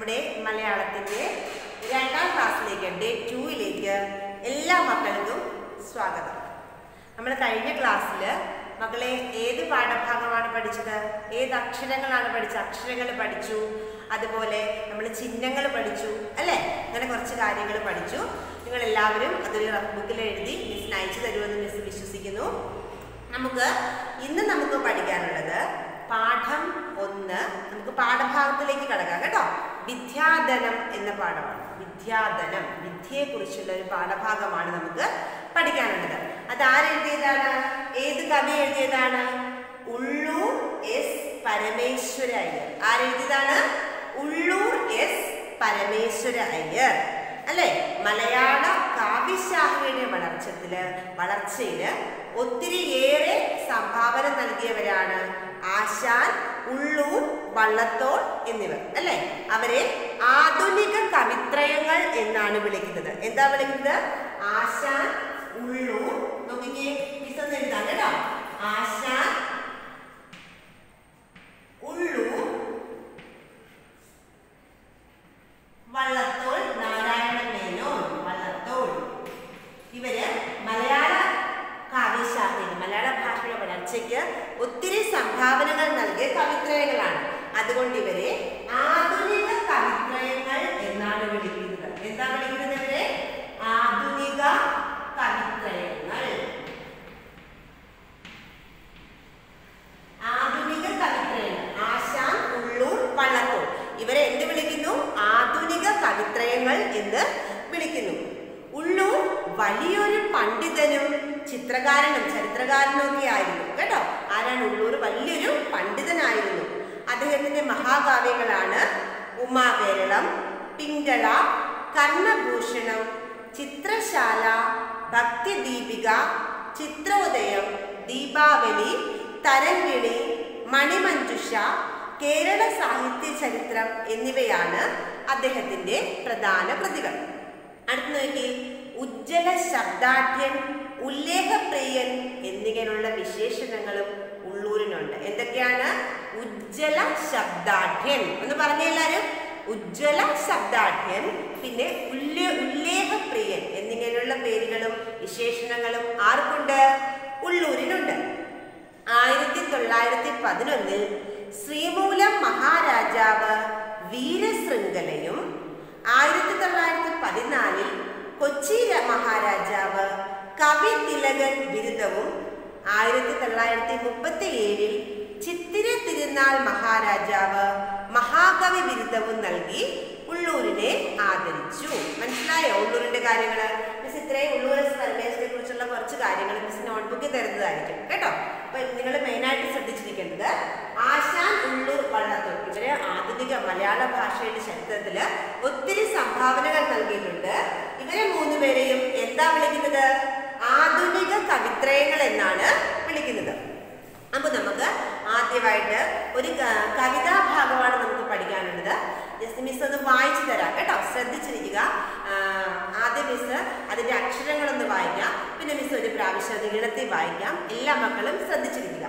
നമ്മുടെ മലയാളത്തിൻ്റെ രണ്ടാം ക്ലാസ്സിലേക്ക് ഡേ ടൂയിലേക്ക് എല്ലാ മക്കൾക്കും സ്വാഗതം നമ്മൾ കഴിഞ്ഞ ക്ലാസ്സിൽ മക്കളെ ഏത് പാഠഭാഗമാണ് പഠിച്ചത് ഏത് അക്ഷരങ്ങളാണ് പഠിച്ചത് അക്ഷരങ്ങൾ പഠിച്ചു അതുപോലെ നമ്മൾ ചിഹ്നങ്ങൾ പഠിച്ചു അല്ലേ അങ്ങനെ കുറച്ച് കാര്യങ്ങൾ പഠിച്ചു നിങ്ങൾ എല്ലാവരും അതൊരു റഫ് ബുക്കിൽ എഴുതി മിസ്സിന് അയച്ചു തരുമെന്ന് മിസ് വിശ്വസിക്കുന്നു നമുക്ക് ഇന്ന് നമുക്ക് പഠിക്കാനുള്ളത് പാഠം ഒന്ന് നമുക്ക് പാഠഭാഗത്തിലേക്ക് കടക്കാം കേട്ടോ വിദ്യാധനം എന്ന പാഠമാണ് വിദ്യാധനം വിദ്യയെക്കുറിച്ചുള്ള ഒരു പാഠഭാഗമാണ് നമുക്ക് പഠിക്കാനുള്ളത് അത് ആരെഴുതിയതാണ് ഏത് കവി എഴുതിയതാണ് ഉള്ളൂർ എസ് പരമേശ്വര അയ്യർ ആരെഴുതിയതാണ് ഉള്ളൂർ എസ് പരമേശ്വര അയ്യർ അല്ലെ മലയാള കാവ്യശാഖയുടെ വളർച്ചത്തില് വളർച്ചയില് ഒത്തിരിയേറെ സംഭാവന നൽകിയവരാണ് ആശാൻ ഉള്ളൂർ വള്ളത്തോൾ എന്നിവർ അല്ലെ അവരെ ആധുനിക കവിത്രയങ്ങൾ എന്നാണ് വിളിക്കുന്നത് എന്താ വിളിക്കുന്നത് ആശാൻ ഉള്ളൂർ നോക്കിക്കേ മിസ് എഴുതാം കേട്ടോ ആശാൻ ഉള്ളൂർ വള്ളത്തോൾ നാരായണ മേനോൻ വള്ളത്തോൾ ഇവര് മലയാള കാവ്യശാസ്ത്രത്തിന് മലയാള ഭാഷയുടെ വളർച്ചയ്ക്ക് ഒത്തിരി സംഭാവനകൾ നൽകിയ കവിത്രയങ്ങളാണ് അതുകൊണ്ട് ഇവരെ ആധുനിക കവിത്രയങ്ങൾ എന്നാണ് വിളിക്കുന്നത് എന്താ വിളിക്കുന്നത് ഇവരെ ആധുനിക കവിത്രയങ്ങൾ ആധുനിക കവിത്രയങ്ങൾ ആശാൻ ഉള്ളൂർ വള്ളത്തോൾ ഇവരെ എന്ത് വിളിക്കുന്നു ആധുനിക കവിത്രയങ്ങൾ എന്ന് വിളിക്കുന്നു ഉള്ളൂർ വലിയൊരു പണ്ഡിതനും ചിത്രകാരനും ചരിത്രകാരനും ഒക്കെ ആയിരുന്നു കേട്ടോ ആരാണ് ഉള്ളൂർ വലിയൊരു പണ്ഡിതനായിരുന്നു അദ്ദേഹത്തിന്റെ മഹാകാവ്യങ്ങളാണ് ഉമാകേരളം പിങ്കള കർണഭൂഷണം ചിത്രശാല ഭക്തിദീപിക ചിത്രോദയം ദീപാവലി തരംഗിണി മണിമഞ്ജുഷ കേരള സാഹിത്യ ചരിത്രം എന്നിവയാണ് അദ്ദേഹത്തിന്റെ പ്രധാന കൃതികൾ അടുത്ത നോക്കി ഉജ്ജ്വല ശബ്ദാഠ്യൻ ഉല്ലേഖപ്രിയൻ എന്നിങ്ങനെയുള്ള വിശേഷണങ്ങളും ഉള്ളൂരിനുണ്ട് എന്തൊക്കെയാണ് ഉജ്ജ്വല ശബ്ദാഠ്യൻ ഒന്ന് പറഞ്ഞേ എല്ലാരും ഉജ്ജ്വല ശബ്ദാഠ്യൻ പിന്നെ ഉല്യ ഉല്ലേഖപ്രിയൻ എന്നിങ്ങനെയുള്ള പേരുകളും വിശേഷണങ്ങളും ആർക്കുണ്ട് ഉള്ളൂരിനുണ്ട് ആയിരത്തി തൊള്ളായിരത്തി പതിനൊന്നിൽ ശ്രീമൂലം മഹാരാജാവ് വീരശൃംഖലയും ആയിരത്തി തൊള്ളായിരത്തി പതിനാലിൽ കൊച്ചി ര- മഹാരാജാവ് കവി തിലകൻ ബിരുദവും ആയിരത്തി തൊള്ളായിരത്തി മുപ്പത്തി ഏഴിൽ ചിത്തിര തിരുനാൾ മഹാരാജാവ് മഹാകവി ബിരുദവും നൽകി ഉള്ളൂരിനെ ആദരിച്ചു മനസ്സിലായോ ഉള്ളൂരിന്റെ കാര്യങ്ങള് മിസ് ഇത്രയും ഉള്ളൂർ എസ് പരമേശ്വരനെ കുറിച്ചുള്ള കുറച്ച് കാര്യങ്ങൾ മിസ് നോട്ട്ബുക്കിൽ തരുന്നതായിരിക്കും കേട്ടോ അപ്പൊ നിങ്ങൾ മെയിനായിട്ട് ശ്രദ്ധിച്ചിരിക്കേണ്ടത് ആശാൻ ഉള്ളൂർ വള്ളത്തോൾ ഇവര് ആധുനിക മലയാള ഭാഷയുടെ ചരിത്രത്തില് ഒത്തിരി സംഭാവനകൾ നൽകിയിട്ടുണ്ട് ഇവരെ മൂന്നുപേരെയും എന്താ വിളിക്കുന്നത് ആധുനിക കവിത്രയങ്ങൾ എന്നാണ് വിളിക്കുന്നത് അപ്പൊ നമുക്ക് ആദ്യമായിട്ട് ഒരു ക- കവിതാ ഭാഗമാണ് നമുക്ക് പഠിക്കാനുള്ളത് ജസ്റ്റ് മിസ് ഒന്ന് വായിച്ചു തരാം കേട്ടോ ശ്രദ്ധിച്ചിരിക്കുക ആ, ആദ്യം മിസ് അതിന്റെ അക്ഷരങ്ങളൊന്ന് വായിക്കാം പിന്നെ മിസ് ഒരു പ്രാവശ്യം അത് ഈണത്തിൽ വായിക്കാം എല്ലാ മക്കളും ശ്രദ്ധിച്ചിരിക്കുക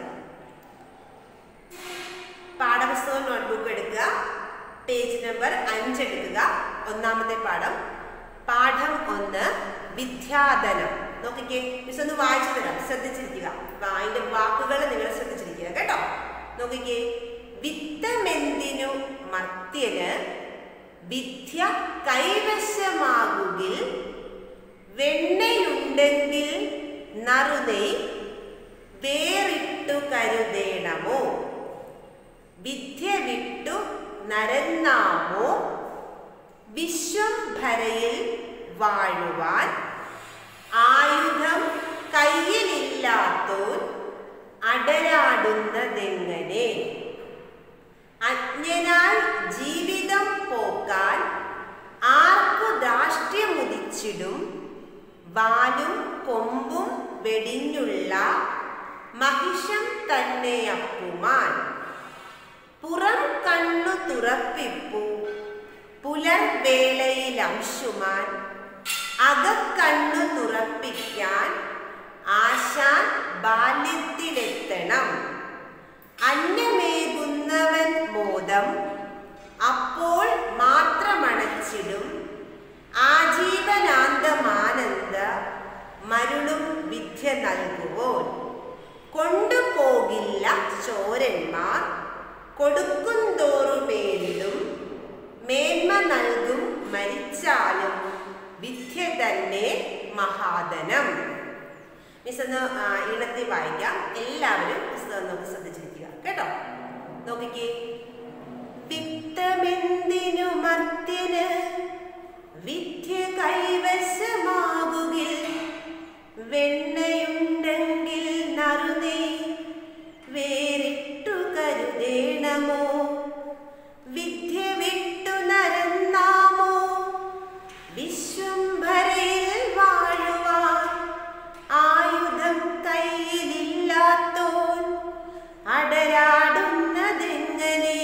പാഠപുസ്തകം നോട്ട്ബുക്ക് എടുക്കുക പേജ് നമ്പർ അഞ്ച് എടുക്കുക ഒന്നാമത്തെ പാഠം പാഠം ഒന്ന് വിദ്യാധനം നോക്കിക്കേ മിസ് ഒന്ന് വായിച്ചു തരാം ശ്രദ്ധിച്ചിരിക്കുക അപ്പൊ അതിന്റെ വാക്കുകൾ നിങ്ങൾ ശ്രദ്ധിച്ചിരിക്കുക കേട്ടോ നോക്കിക്കേ വിത്തമെന്തിനു മർത്യന് വിദ്യ കൈവശമാകുകിൽ വെണ്ണയുണ്ടെങ്കിൽ നറുനെയ് വേറിട്ടു കരുതേണമോ വിദ്യ വിട്ടു നരന്നാമോ വിശ്വംഭരയിൽ വാഴുവാൻ ആയുധം കയ്യിലില്ലാത്തോൻ അടരാടുന്നതെങ്ങനെ അജ്ഞനാൽ ജീവിതം പോക്കാൻ ആർക്കു ധാഷ്ട്യമുദിച്ചിടും വാലും കൊമ്പും വെടിഞ്ഞുള്ള മഹിഷം തന്നെ അപ്പുമാൻ പുറം കണ്ണു തുറപ്പിപ്പു പുലർവേളയിൽ അംശുമാൻ അകക്കണ്ണു തുറപ്പിക്കാൻ ആശാൻ ബാല്യത്തിലെത്തണം അന്യമേകുന്നവൻ മോദം അപ്പോൾ മാത്രമണച്ചിടും ആജീവനാന്തമാനന്ദ മരുളും വിദ്യ നൽകുവോൻ കൊണ്ടുപോകില്ല ചോരന്മാർ കൊടുക്കുന്തോറുമേലിടും മേന്മ നൽകും മരിച്ചാലും വിദ്യ തന്നെ മഹാദനം മിസ് ഒന്ന് ആ, ഈണത്തിൽ വായിക്കാം എല്ലാവരും പുസ്തകം നോക്കി ശ്രദ്ധിച്ചിരിക്കുക കേട്ടോ നോക്കിക്കേ വിത്തമെന്തിനു മർത്യന് വിദ്യ കൈവശമാകുകിൽ വെണ്ണയുണ്ടെങ്കിൽ നറുനേ വേറിട്ടു കരുതേണമോ വിദ്യ വിട്ടു നരന്നാമോ വിശ്വംഭരയിൽ വാഴുവാൻ ആയുധം കയ്യിലില്ലാത്തോൻ അടരാടുന്നതെങ്ങനെ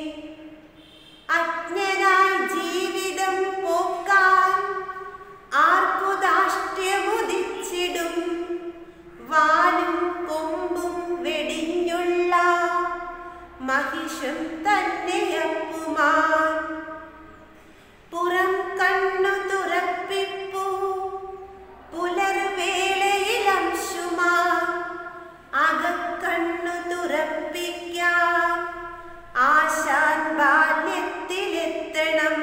അജ്ഞനായി ജീവിതം പോക്കാൻ ആർക്കു ധാഷ്ട്യമുദിച്ചിടും വാലും കൊമ്പും വെടിഞ്ഞുള്ള മഹിഷം തന്നെയപ്പുമാൻ പുറം കണ്ണു തുറപ്പിപ്പൂ പുലർവേളയിൽ അംശുമാ അകക്കണ്ണു തുറപ്പിക്കാം ആശാൻ ബാല്യത്തിലെത്തണം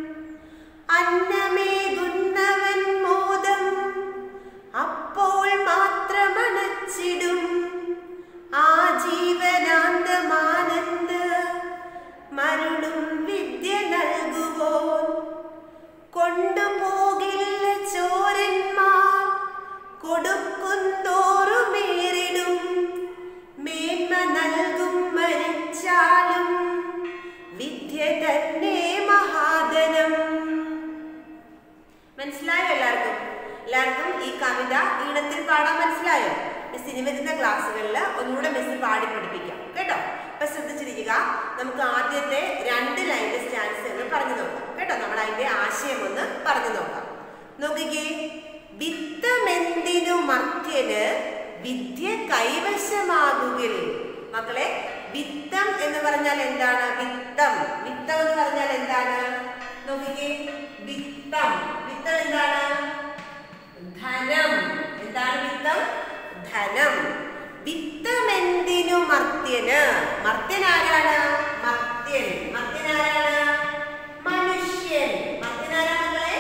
അന്നമേകുന്നവൻ മോദം അപ്പോൾ മാത്രമണച്ചിടും ആജീവനാന്തമാനന്ദ മരുളും വിദ്യ നൽകുവോൻ കൊണ്ടുപോകില്ല ചോരന്മാർ കൊടുക്കുന്തോറുമേറിടും മേന്മ നൽകും മരിച്ചാലും വിദ്യ തന്നെ മഹാദനം മനസ്സിലായോ എല്ലാവർക്കും എല്ലാവർക്കും ഈ കവിത ഈണത്തിൽ പാടാൻ മനസ്സിലായോ മിസ് ഇനി വരുന്ന ക്ലാസ്സുകളിൽ ഒന്നുകൂടെ മിസ് പാടി പഠിപ്പിക്കാം കേട്ടോ അപ്പൊ ശ്രദ്ധിച്ചിരിക്കുക നമുക്ക് ആദ്യത്തെ രണ്ട് ലൈൻ്റെ സ്റ്റാൻസ് ഒന്ന് പറഞ്ഞു നോക്കാം കേട്ടോ നമ്മൾ അതിന്റെ ആശയം ഒന്ന് പറഞ്ഞു നോക്കാം നോക്കിക്കേ വിത്തമെന്തിനു മർത്യന് വിദ്യ കൈവശമാകുകിൽ മക്കളെ വിത്തം എന്ന് പറഞ്ഞാൽ എന്താണ് വിത്തം വിത്തം എന്ന് പറഞ്ഞാൽ എന്താണ് നോക്കിക്കേ വിത്തം വിത്തം എന്താണ് ധനം എന്താണ് വിത്തം ധനം വിത്തമെന്തിനു മർത്യന് മർത്യൻ ആരാണ് മർത്യൻ മർത്യൻ ആരാണ് മനുഷ്യൻ മർത്യൻ ആരാണ് മക്കളെ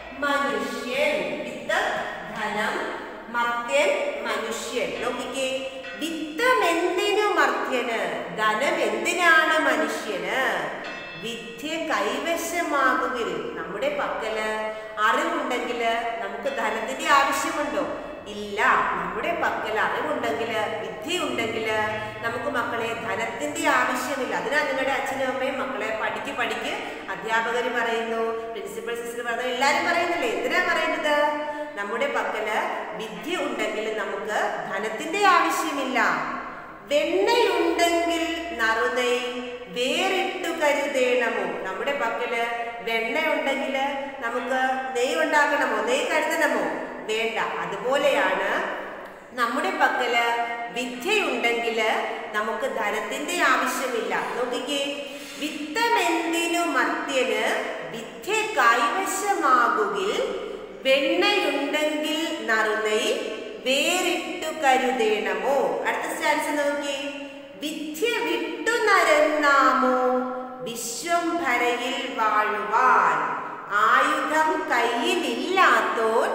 മനുഷ്യൻ വിത്തം ധനം മർത്യൻ മനുഷ്യൻ നോക്കിക്കേ വിത്തമെന്തിനു മർത്യന് ധനം എന്തിനാണ് മനുഷ്യന് വിദ്യ കൈവശമാകുകിൽ നമ്മുടെ പക്കല് അറിവുണ്ടെങ്കിൽ നമുക്ക് ധനത്തിന്റെ ആവശ്യമുണ്ടോ ഇല്ല നമ്മുടെ പക്കൽ അറിവുണ്ടെങ്കിൽ വിദ്യയുണ്ടെങ്കിൽ നമുക്ക് മക്കളെ ധനത്തിന്റെ ആവശ്യമില്ല അതിനാ നിങ്ങളുടെ അച്ഛനും അമ്മയും മക്കളെ പഠിക്ക് പഠിക്ക് അധ്യാപകർ പറയുന്നു പ്രിൻസിപ്പൽ സിസ്റ്റർ പറയുന്നു എല്ലാവരും പറയുന്നില്ലേ എന്തിനാ പറയുന്നത് നമ്മുടെ പക്കല് വിദ്യ ഉണ്ടെങ്കിൽ നമുക്ക് ധനത്തിന്റെ ആവശ്യമില്ല വെണ്ണയുണ്ടെങ്കിൽ നറുനെയ് വേറിട്ടു കരുതേണമോ നമ്മുടെ പക്കല് വെണ്ണ ഉണ്ടെങ്കിൽ നമുക്ക് നെയ്യ് ഉണ്ടാക്കണമോ നെയ്യ് കരുതണമോ വേണ്ട അതുപോലെയാണ് നമ്മുടെ പക്കല് വിദ്യയുണ്ടെങ്കിൽ നമുക്ക് ധനത്തിന്റെ ആവശ്യമില്ല നോക്കിക്കേ വിത്തമെന്തിനു മർത്യന് വിദ്യ കൈവശമാകുകിൽ വെണ്ണയുണ്ടെങ്കിൽ നറുനെയ് വേറിട്ടു കരുതേണമോ അടുത്ത സ്റ്റാൻസ് നോക്കി വിദ്യ വിട്ടു നരന്നാമോ വിശ്വംഭരയിൽ വാഴുവാൻ ആയുധം കയ്യിലില്ലാത്തോൻ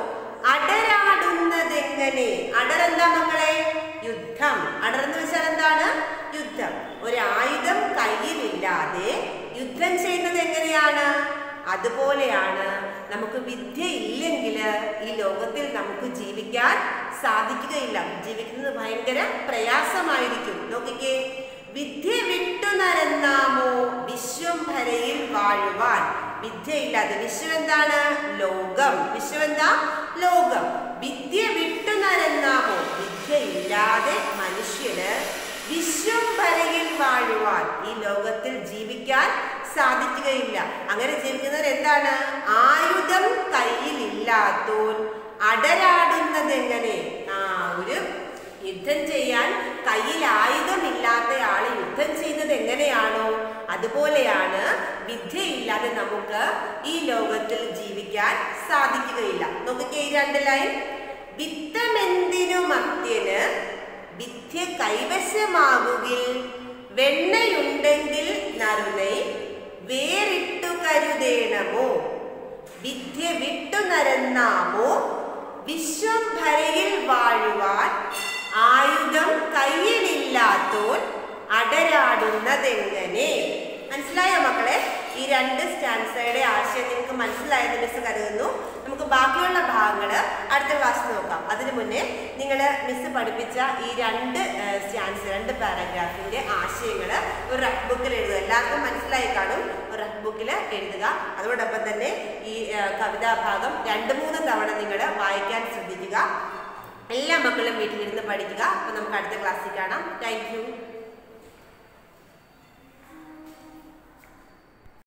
അടരാടുന്നതെങ്ങനെ അടരെന്താ മക്കളെ യുദ്ധം അടർന്ന് വെച്ചാൽ എന്താണ് യുദ്ധം ഒരു ആയുധം കയ്യിലില്ലാതെ യുദ്ധം ചെയ്യുന്നത് എങ്ങനെയാണ് അതുപോലെയാണ് നമുക്ക് വിദ്യ ഇല്ലെങ്കിൽ ഈ ലോകത്തിൽ നമുക്ക് ജീവിക്കാൻ സാധിക്കുകയില്ല ജീവിക്കുന്നത് ഭയങ്കര പ്രയാസമായിരിക്കും നോക്കിക്കേ വിദ്യ വിട്ടു നരന്നാമോ വിശ്വംഭരയിൽ വാഴുവാൻ വിദ്യയില്ലാതെ വിശ്വം എന്താണ് ലോകം വിശ്വം എന്താ ലോകം വിദ്യ വിട്ടു നരന്നാമോ വിദ്യയില്ലാതെ മനുഷ്യന് വിശ്വംഭരയിൽ വാഴുവാൻ ഈ ലോകത്തിൽ ജീവിക്കാൻ സാധിക്കുകയില്ല അങ്ങനെ ജീവിക്കുന്നവർ എന്താണ് ആയുധം കയ്യിലില്ലാത്തോൻ അടരാടുന്നത് എങ്ങനെ ആ ഒരു യുദ്ധം ചെയ്യാൻ കയ്യിൽ ആയുധമില്ലാത്ത ആള് യുദ്ധം ചെയ്യുന്നത് എങ്ങനെയാണോ അതുപോലെയാണ് വിദ്യയില്ലാതെ നമുക്ക് ഈ ലോകത്തിൽ ജീവിക്കാൻ സാധിക്കുകയില്ല നോക്കിക്കേ ഈ രണ്ട് ലൈൻ വിത്തമെന്തിനു മത്യന് വിദ്യ കൈവശമാകുകിൽ വെണ്ണയുണ്ടെങ്കിൽ നറുനൈ വേറിട്ടു കരുതേണമോ വിദ്യ വിട്ടു നരന്നാമോ വിശ്വംഭരയിൽ വാഴുവാൻ ആയുധം കയ്യിലില്ലാത്തോൻ അടരാടുന്നതെങ്ങനെ മനസ്സിലായോ മക്കളെ ഈ രണ്ട് സ്റ്റാൻസയുടെ ആശയം നിങ്ങൾക്ക് മനസ്സിലായെന്ന് മിസ് കരുതുന്നു നമുക്ക് ബാക്കിയുള്ള ഭാഗങ്ങൾ അടുത്ത ക്ലാസ്സിൽ നോക്കാം അതിനു മുന്നേ നിങ്ങൾ മിസ് പഠിപ്പിച്ച ഈ രണ്ട് സ്റ്റാൻസ് രണ്ട് പാരഗ്രാഫിന്റെ ആശയങ്ങൾ ഒരു റഫ് ബുക്കിൽ എഴുതുക എല്ലാവർക്കും മനസ്സിലായി കാണും ഒരു റഫ് ബുക്കിൽ എഴുതുക അതോടൊപ്പം തന്നെ ഈ ആ, കവിതാ ഭാഗം രണ്ട് മൂന്ന് തവണ നിങ്ങൾ വായിക്കാൻ ശ്രദ്ധിക്കുക എല്ലാ മക്കളും വീട്ടിലിരുന്ന് പഠിക്കുക അപ്പോൾ നമുക്ക് അടുത്ത ക്ലാസ്സിൽ കാണാം താങ്ക് യു